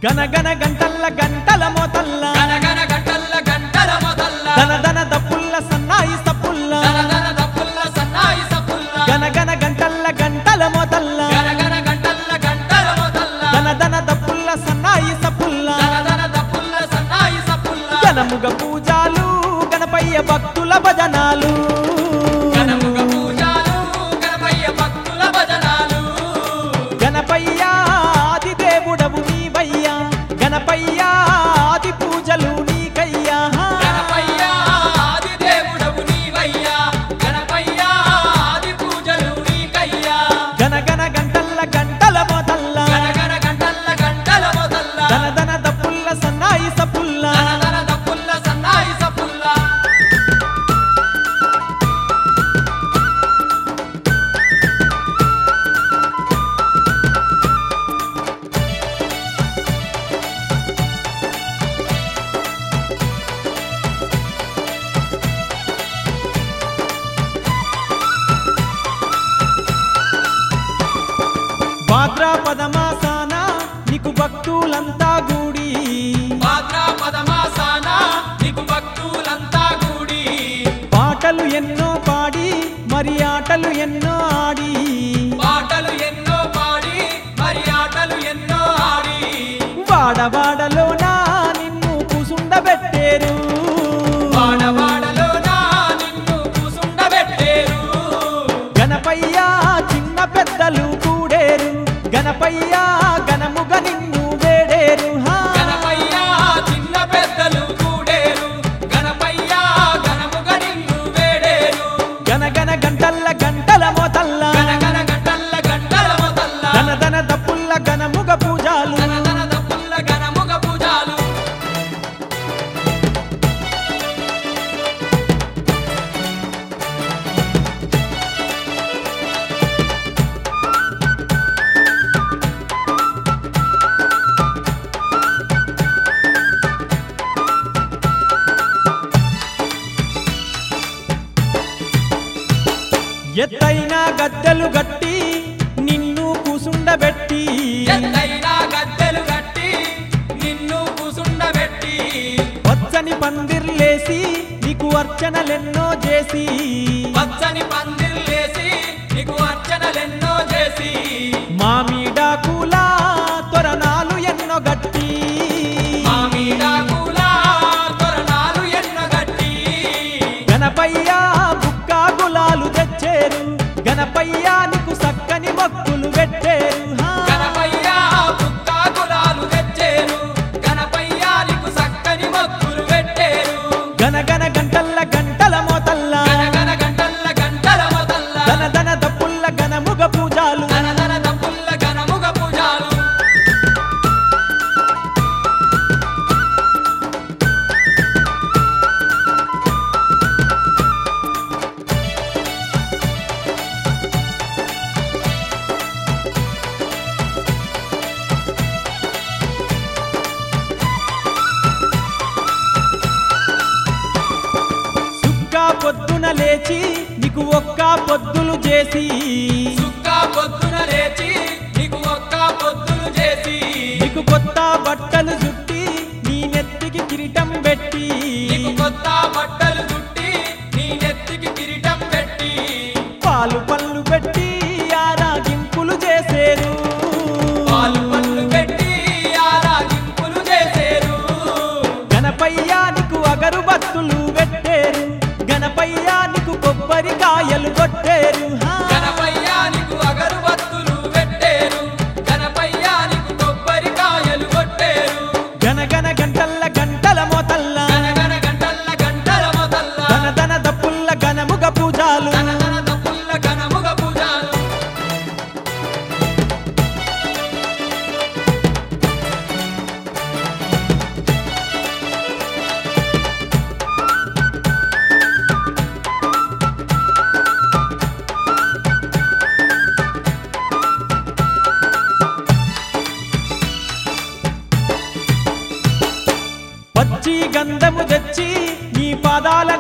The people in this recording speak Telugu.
గనగన గంటల్ల గంటల మోతల్ల గనగన గంటల్ల గంటల మొదల్ల దన దన దప్పుల్ల సన్నాయి సప్పుల్ల దనదన దప్పుల్ల సన్నాయి సప్పుల్ల గనగన గంటల్ల గంటల మోతల్ల గనగన గంటల్ల గంటల మొదల్ల దన దన దప్పుల్ల సన్నాయి సప్పుల్ల దనదన దప్పుల్ల సన్నాయి సప్పుల్ల గనముగ పూజాలు గణపయ్య భక్తుల భజనాలు గణముగ పూజాలు గణపయ్య భక్తుల భజనాలు గణపయ్య ఆది దేవుడవు నీవయ్యా గణపయ్య ఆది పూజలు నీకయ్యా గణపయ్య ఆది దేవుడవు నీవయ్యా గణపయ్య ఆది పూజలు నీకయ్యా గనగన గంటల్ల గంటల మోతల్ల గనగన గంటల్ల గంటల మొదల్ల దన దన దప్పుల్ల సన్నాయి సప్పుల్ల దనదన దప్పుల్ల సన్నాయి సప్పుల్ల భాద్రాపద మాసాన నీకు భక్తులంతా గూడి భాద్రాపద మాసాన నీకు భక్తులంతా కూడి పాటలు ఎన్నో పాడి మరి ఆటలు ఎన్నో ఆడి పాటలు ఎన్నో పాడి మరి ఆటలు ఎన్నో ఆడి వాడవాడలోన నిన్ను కుసుండబెట్టేరు వాడవాడలోన నిన్ను కూసుండబెట్టేరు గణపయ్య చిన్న పెద్దలు కూడేరు గణపయ్య గణముగ నిన్ను వేడేరు హా. గణపయ్య చిన్న పెద్దలు కూడేరు గణపయ్య గణముగ నిన్ను వేడేరు గనగన గంటల్ల గంటల మోతల్ల గణగణ గంటల్ల గంటల మొదల్ల దన దన దప్పుల్ల గణముగ పూజాలు దనదన దప్పుల్ల గణముగ పూజాలు ఎత్తైన గద్దెలు గట్టి నిన్ను కూసుండబెట్టి ఎత్తైన గద్దెలు కట్టి నిన్ను కూసుండబెట్టి పచ్చని పందిర్లేసి నీకు అర్చనలెన్నో చేసి పచ్చని పందిర్లేసి నీకు అర్చనలెన్నో చేసి మామిడాకుల తొరణాలు ఎన్నో గట్టి మామిడాకుల తోరణాలు ఎన్నగట్టి గణపయ్య బుక్క గులాలు తెచ్చేరు గణపయ్య నీకు సక్కని మొక్కులు పెట్టేరు హా. గణపయ్య బుక్క గులాలు తెచ్చేరు గణపయ్య నీకు సక్కని మొక్కులు పెట్టేరు గనగన గంటల్ల గంటల మోతల్ల గణగణ గంటల్ల గంటల మొదల్ల దన దన దప్పుల్ల గణముగ పూజాలు దనదన దప్పుల్ల గణముగ పూజాలు సుక్క పొద్దున లేచి నీకు ఒక్క పొద్దులు చేసి సుక్క పొద్దున లేచి నీకు ఒక్క పొద్దులు చేసి నీకు కొత్త బట్టలు చుట్టి నీ నెత్తికి కిరీటం పెట్టి నీకు కొత్త బట్టలు చుట్టి నీ నెత్తికి కిరీటం పెట్టి పాలు పళ్ళు పెట్టి ఆరాగింపులు చేసేరు పాలు పళ్ళు పెట్టి ఆరాగింపులు చేసేరు గణపయ్య నీకు అగరు బత్తులు పెట్టేరు గణపయ్య నీకు కొబ్బరికాయలు కొట్టేరు హా. గణపయ్య నీకు అగరుబత్తులు పెట్టేరు గణపయ్య నీకు కొబ్బరికాయలు కొట్టేరు గనగన గంటల్ల గంటల మోతల్ల గణగణ గంటల్ల గంటల మొదల్ల దన దన దప్పుల్ల గణముగ పూజాలు దనదన దప్పుల్ల గణముగ పూజాలు పచ్చి గంధము తెచ్చి నీ పాదాల